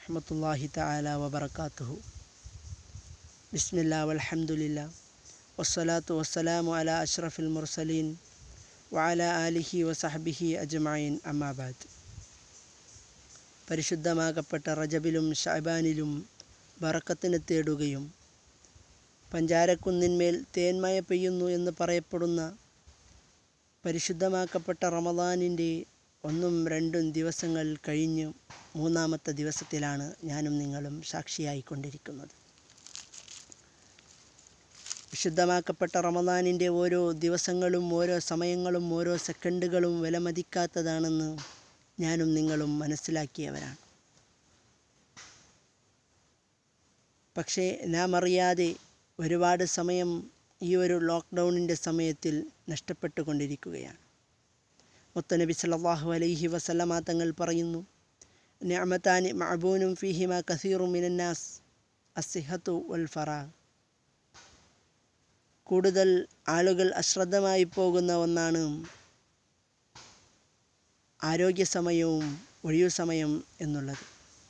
വറഹമത്തല്ലാഹി തആല വബറകാതുഹു ബിസ്മില്ലാ വൽഹംദുലില്ലാ വസ്സലാത്തു വസ്സലാമു അലാ അഷ്റഫിൽ മുർസലീൻ വഅല ആലിഹി വസഹബിഹി അജ്മഈൻ അമ്മാബാദ് പരിശുദ്ധമാകപ്പെട്ട റജബിലും ഷഅബാനിലും ബറക്കത്തിനെ തേടുകയും പഞ്ചാരക്കുന്നിന്മേൽ തേന്മയ പെയ്യുന്നു എന്ന് പറയപ്പെടുന്ന പരിശുദ്ധമാക്കപ്പെട്ട റമദാനിൻ്റെ ഒന്നും രണ്ടും ദിവസങ്ങൾ കഴിഞ്ഞ് മൂന്നാമത്തെ ദിവസത്തിലാണ് ഞാനും നിങ്ങളും സാക്ഷിയായിക്കൊണ്ടിരിക്കുന്നത് വിശുദ്ധമാക്കപ്പെട്ട റമദാനിൻ്റെ ഓരോ ദിവസങ്ങളും ഓരോ സമയങ്ങളും ഓരോ സെക്കൻഡുകളും വിലമതിക്കാത്തതാണെന്ന് ഞാനും നിങ്ങളും മനസ്സിലാക്കിയവരാണ് പക്ഷേ നാം അറിയാതെ ഒരുപാട് സമയം ഈ ഒരു ലോക്ക്ഡൗണിൻ്റെ സമയത്തിൽ നഷ്ടപ്പെട്ടുകൊണ്ടിരിക്കുകയാണ് മുത്തനബി സല്ലല്ലാഹു അലൈഹി വസല്ലമ തങ്ങൾ പറയുന്നു നിഅമത്താനി മഅബൂനും ഫീഹിമ കസീറു മിനന്നാസ് അസിഹത്തു വൽ ഫറാ കൂടുതൽ ആളുകൾ അശ്രദ്ധമായി പോകുന്ന ഒന്നാണ് ആരോഗ്യ സമയവും ഒഴിവു സമയം എന്നുള്ളത്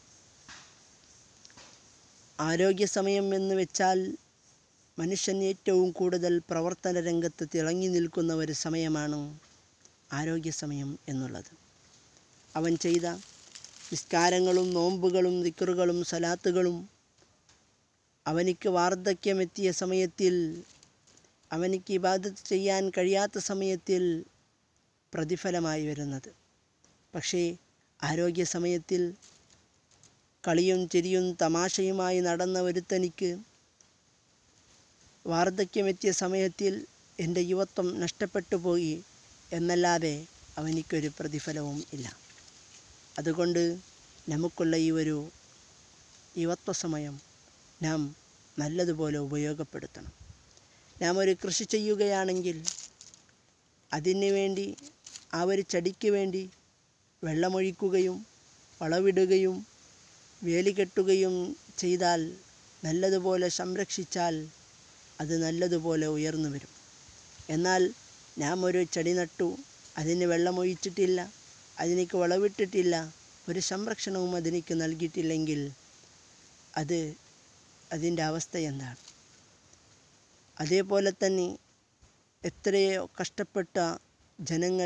ആരോഗ്യ സമയം എന്ന് വെച്ചാൽ മനുഷ്യൻ ഏറ്റവും കൂടുതൽ പ്രവർത്തന രംഗത്ത് തിളങ്ങി നിൽക്കുന്ന ഒരു സമയമാണ് ആരോഗ്യ സമയം എന്നുള്ളത് അവൻ ചെയ്ത നിസ്കാരങ്ങളും നോമ്പുകളും ദിക്കറുകളും സലാത്തുകളും അവനിക്ക് വാർദ്ധക്യമെത്തിയ സമയത്തിൽ അവനിക്ക് ഇബാദത്ത് ചെയ്യാൻ കഴിയാത്ത സമയത്തിൽ പ്രതിഫലമായി വരുന്നത് പക്ഷേ ആരോഗ്യ സമയത്തിൽ കളിയും ചിരിയും തമാശയുമായി നടന്ന ഒരുത്തനിക്ക് വാർദ്ധക്യമെത്തിയ സമയത്തിൽ എൻ്റെ യുവത്വം നഷ്ടപ്പെട്ടു പോയി എന്നല്ലാതെ അവനിക്കൊരു പ്രതിഫലവും ഇല്ല അതുകൊണ്ട് നമുക്കുള്ള ഈ ഒരു യുവത്വ സമയം നാം നല്ലതുപോലെ ഉപയോഗപ്പെടുത്തണം നാം ഒരു കൃഷി ചെയ്യുകയാണെങ്കിൽ അതിന് വേണ്ടി ആ ഒരു ചെടിക്ക് വേണ്ടി വെള്ളമൊഴിക്കുകയും വളവിടുകയും വേലി കെട്ടുകയും ചെയ്താൽ നല്ലതുപോലെ സംരക്ഷിച്ചാൽ അത് നല്ലതുപോലെ ഉയർന്നു വരും എന്നാൽ നാം ഒരു ചെടി നട്ടു അതിന് വെള്ളമൊഴിച്ചിട്ടില്ല അതിലേക്ക് വളവിട്ടിട്ടില്ല ഒരു സംരക്ഷണവും അതിലേക്ക് നൽകിയിട്ടില്ലെങ്കിൽ അത് അതിൻ്റെ അവസ്ഥ എന്താണ് അതേപോലെ തന്നെ എത്രയോ കഷ്ടപ്പെട്ട ജനങ്ങൾ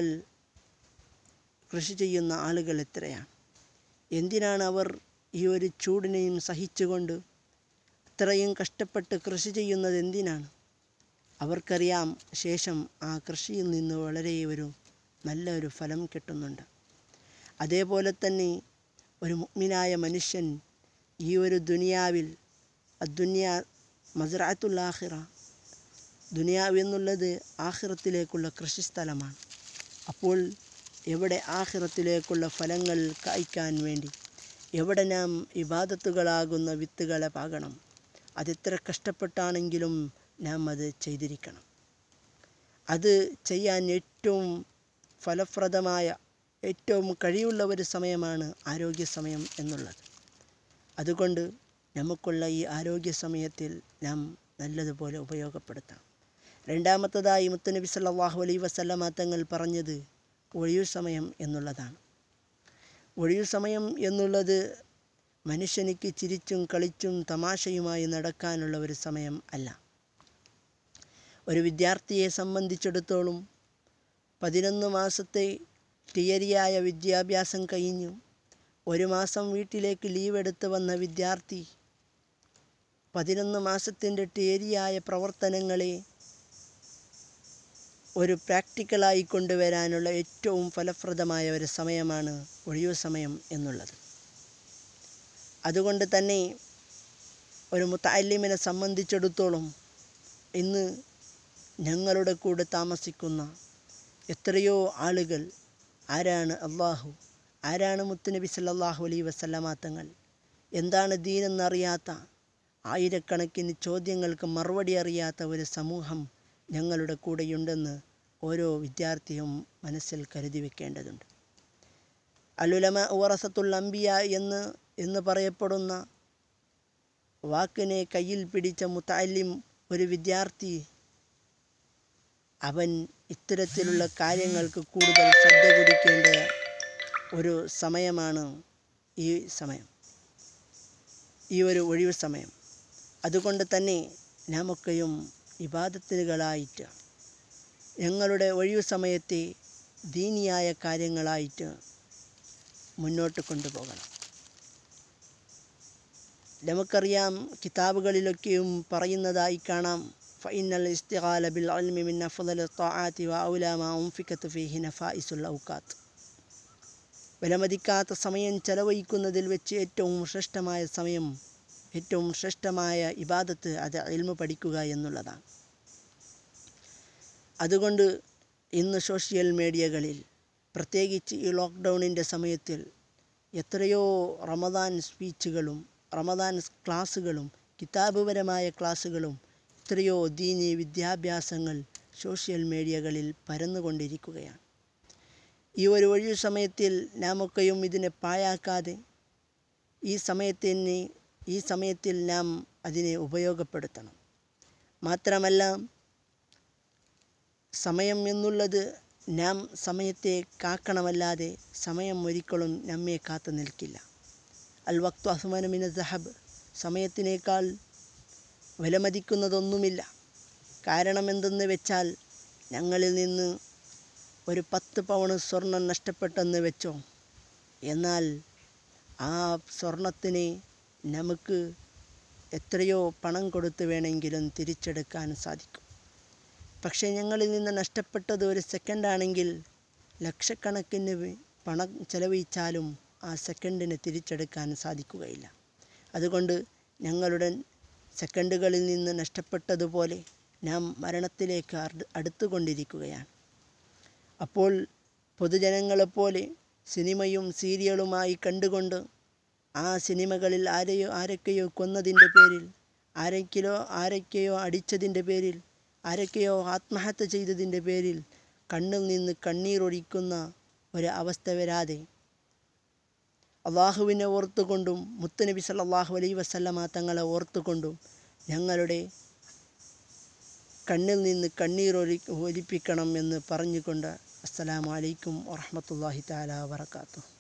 കൃഷി ചെയ്യുന്ന ആളുകൾ എത്രയാണ് എന്തിനാണ് അവർ ഈ ഒരു ചൂടിനെയും സഹിച്ചുകൊണ്ട് ഇത്രയും കഷ്ടപ്പെട്ട് കൃഷി ചെയ്യുന്നത് എന്തിനാണ് അവർക്കറിയാം ശേഷം ആ കൃഷിയിൽ നിന്ന് വളരെ ഒരു നല്ലൊരു ഫലം കിട്ടുന്നുണ്ട് അതേപോലെ തന്നെ ഒരു മുഗ്മിനായ മനുഷ്യൻ ഈ ഒരു ദുനിയാവിൽ അദ്ദുനിയ മസ്റാത്തുൽ ആഹിറ ദുനിയാവ് എന്നുള്ളത് ആഹിറത്തിലേക്കുള്ള കൃഷിസ്ഥലമാണ് അപ്പോൾ എവിടെ ആഹിറത്തിലേക്കുള്ള ഫലങ്ങൾ കായ്ക്കാൻ വേണ്ടി എവിടെ നാം ഇബാദത്തുകളാകുന്ന വിത്തുകളെ പാകണം അതെത്ര കഷ്ടപ്പെട്ടാണെങ്കിലും നാം അത് ചെയ്തിരിക്കണം അത് ചെയ്യാൻ ഏറ്റവും ഫലപ്രദമായ ഏറ്റവും കഴിവുള്ള ഒരു സമയമാണ് ആരോഗ്യ സമയം എന്നുള്ളത് അതുകൊണ്ട് നമുക്കുള്ള ഈ ആരോഗ്യ സമയത്തിൽ നാം നല്ലതുപോലെ ഉപയോഗപ്പെടുത്താം രണ്ടാമത്തതായി മുത്തനബി സല്ലല്ലാഹു അലൈഹി വസല്ലമ തങ്ങൾ പറഞ്ഞത് ഒഴിവു സമയം എന്നുള്ളതാണ് ഒഴിവു സമയം എന്നുള്ളത് മനുഷ്യനിക്ക് ചിരിച്ചും കളിച്ചും തമാശയുമായി നടക്കാനുള്ള ഒരു സമയം അല്ല ഒരു വിദ്യാർത്ഥിയെ സംബന്ധിച്ചിടത്തോളം പതിനൊന്ന് മാസത്തെ തിയറിയായ വിദ്യാഭ്യാസം കഴിഞ്ഞു ഒരു മാസം വീട്ടിലേക്ക് ലീവ് എടുത്ത് വന്ന വിദ്യാർത്ഥി പതിനൊന്ന് മാസത്തിൻ്റെ തിയറിയായ പ്രവർത്തനങ്ങളെ ഒരു പ്രാക്ടിക്കലായി കൊണ്ടുവരാനുള്ള ഏറ്റവും ഫലപ്രദമായ ഒരു സമയമാണ് ഒഴിവു സമയം എന്നുള്ളത് അതുകൊണ്ട് തന്നെ ഒരു മുത്തല്ലിമിനെ സംബന്ധിച്ചിടത്തോളം ഇന്ന് ഞങ്ങളുടെ കൂടെ താമസിക്കുന്ന എത്രയോ ആളുകൾ ആരാണ് അള്ളാഹു ആരാണ് മുത്തുനബി സല്ലല്ലാഹു അലൈഹി വസല്ലമ തങ്ങൾ എന്താണ് ദീനെന്നറിയാത്ത ആയിരക്കണക്കിന് ചോദ്യങ്ങൾക്ക് മറുപടി അറിയാത്ത ഒരു സമൂഹം ഞങ്ങളുടെ കൂടെയുണ്ടെന്ന് ഓരോ വിദ്യാർത്ഥിയും മനസ്സിൽ കരുതി വെക്കേണ്ടതുണ്ട് അലുലമ ഉറസത്തുൽ അംബിയ എന്ന് എന്ന് പറയപ്പെടുന്ന വാക്കിനെ കയ്യിൽ പിടിച്ച മുത്തല്ലിം ഒരു വിദ്യാർത്ഥി അവൻ ഇത്തരത്തിലുള്ള കാര്യങ്ങൾക്ക് കൂടുതൽ ശ്രദ്ധ കൊടുക്കേണ്ട ഒരു സമയമാണ് ഈ സമയം ഈ ഒരു ഒഴിവ് സമയം അതുകൊണ്ട് തന്നെ നാമൊക്കെയും ഇബാദത്തുകളായിട്ട് ഞങ്ങളുടെ ഒഴിവ് സമയത്തെ ദീനിയായ കാര്യങ്ങളായിട്ട് മുന്നോട്ട് കൊണ്ടുപോകണം നമുക്കറിയാം കിതാബുകളിലൊക്കെയും പറയുന്നതായി കാണാം ഫൈനൽ ഇസ്തിഖാല ബിൽ അൽമി മിൻ അഫ്ദൽ ത്വാആത്തി വ ഔലാ മാ ഉൻഫിഖത്ത് ഫീഹി നഫായിസുൽ ഔഖാത്ത് വിലമതിക്കാത്ത സമയം ചെലവഴിക്കുന്നതിൽ വെച്ച് ഏറ്റവും ശ്രേഷ്ഠമായ സമയം ഏറ്റവും ശ്രേഷ്ഠമായ ഇബാദത്ത് അത് ഇൽമു പഠിക്കുക എന്നുള്ളതാണ് അതുകൊണ്ട് ഇന്ന് സോഷ്യൽ മീഡിയകളിൽ പ്രത്യേകിച്ച് ഈ ലോക്ക്ഡൗണിൻ്റെ സമയത്തിൽ എത്രയോ റമദാൻ സ്പീച്ചുകളും റമദാൻ ക്ലാസ്സുകളും കിതാബുപരമായ ക്ലാസ്സുകളും എത്രയോ ദീനി വിദ്യാഭ്യാസങ്ങൾ സോഷ്യൽ മീഡിയകളിൽ പരന്നുകൊണ്ടിരിക്കുകയാണ് ഈ ഒരു ഒഴിവു സമയത്തിൽ നാമൊക്കെയും ഇതിനെ പാഴാക്കാതെ ഈ സമയത്തിന് ഈ സമയത്തിൽ നാം അതിനെ ഉപയോഗപ്പെടുത്തണം മാത്രമല്ല സമയം എന്നുള്ളത് നാം സമയത്തെ കാക്കണമല്ലാതെ സമയം ഒരിക്കലും നമ്മെ കാത്തു നിൽക്കില്ല അൽ വക്തു അഹ്മാനുമിന സഹബ് സമയത്തിനേക്കാൾ വിലമതിക്കുന്നതൊന്നുമില്ല കാരണം എന്തെന്ന് വെച്ചാൽ ഞങ്ങളിൽ നിന്ന് ഒരു പത്ത് പവണ് സ്വർണം നഷ്ടപ്പെട്ടെന്ന് വെച്ചോ എന്നാൽ ആ സ്വർണത്തിന് നമുക്ക് എത്രയോ പണം കൊടുത്ത് വേണമെങ്കിലും തിരിച്ചെടുക്കാൻ സാധിക്കും പക്ഷേ ഞങ്ങളിൽ നിന്ന് നഷ്ടപ്പെട്ടത് ഒരു സെക്കൻഡാണെങ്കിൽ ലക്ഷക്കണക്കിന് പണം ചെലവഴിച്ചാലും ആ സെക്കൻഡിന് തിരിച്ചെടുക്കാൻ സാധിക്കുകയില്ല അതുകൊണ്ട് ഞങ്ങളുടെ സെക്കൻഡുകളിൽ നിന്ന് നഷ്ടപ്പെട്ടതുപോലെ നാം മരണത്തിലേക്ക് അടുത്തുകൊണ്ടിരിക്കുകയാണ് അപ്പോൾ പൊതുജനങ്ങളെപ്പോലെ സിനിമയും സീരിയലുമായി കണ്ടുകൊണ്ട് ആ സിനിമകളിൽ ആരെയോ ആരൊക്കെയോ കൊന്നതിൻ്റെ പേരിൽ ആരൊക്കെയോ ആരൊക്കെയോ അടിച്ചതിൻ്റെ പേരിൽ ആരൊക്കെയോ ആത്മഹത്യ ചെയ്തതിൻ്റെ പേരിൽ കണ്ണിൽ നിന്ന് കണ്ണീരൊഴിക്കുന്ന ഒരു അവസ്ഥ വരാതെ അള്ളാഹുവിനെ ഓർത്തുകൊണ്ടും മുത്തുനബി സല്ലല്ലാഹു അലൈഹി വസല്ലമ തങ്ങളെ ഓർത്തുകൊണ്ടും ഞങ്ങളുടെ കണ്ണിൽ നിന്ന് കണ്ണീരൊലി ഒലിപ്പിക്കണം എന്ന് പറഞ്ഞുകൊണ്ട് അസ്സലാമു അലൈക്കും വറഹ്മത്തുള്ളാഹി തആല വബറകാതുഹു